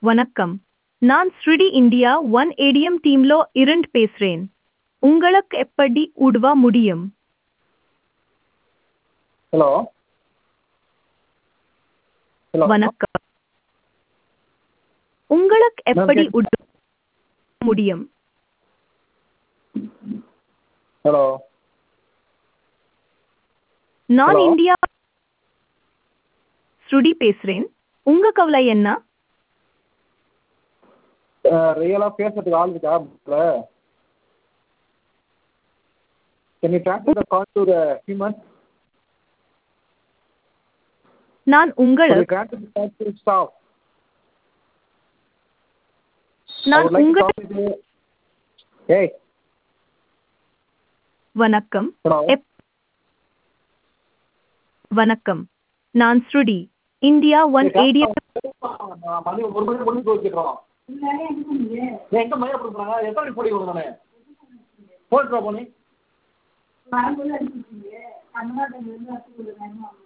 வணக்கம் நான் ஸ்ருடி இந்தியா ஒன் ஏடிஎம் டீம்லோ இருந்து பேசுறேன் உங்களுக்கு எப்படி உதவ முடியும் ஹலோ ஹலோ வணக்கம் உங்களுக்கு எப்படி கேக்குது. உதவ முடியும் ஹலோ நான் Hello. இந்தியா ஸ்ருடி பேசுறேன் உங்க கவலை என்ன ரியலாக பேசுறதுக்கு ஆள் இருக்கா can you transfer the call to the human நான் உங்களுக்கு transfer the call to staff நான் உங்க ஏய் வணக்கம் ஹலோ எப்- வணக்கம் நான் ஸ்ருடி இந்தியா ஒன் ஏடிஎம் மணி ஒரு மணி முடிஞ்சு போச்சுக்கிறோம் எங்க மையா கொடுக்குறாங்க எத்தனை மணி போடி கொடுங்க நான் போட்டுருவா போனி வரும்போது அடிச்சுட்டீங்க அந்த மாதிரி டைம்ல இருந்து அடிச்சு கொடுங்க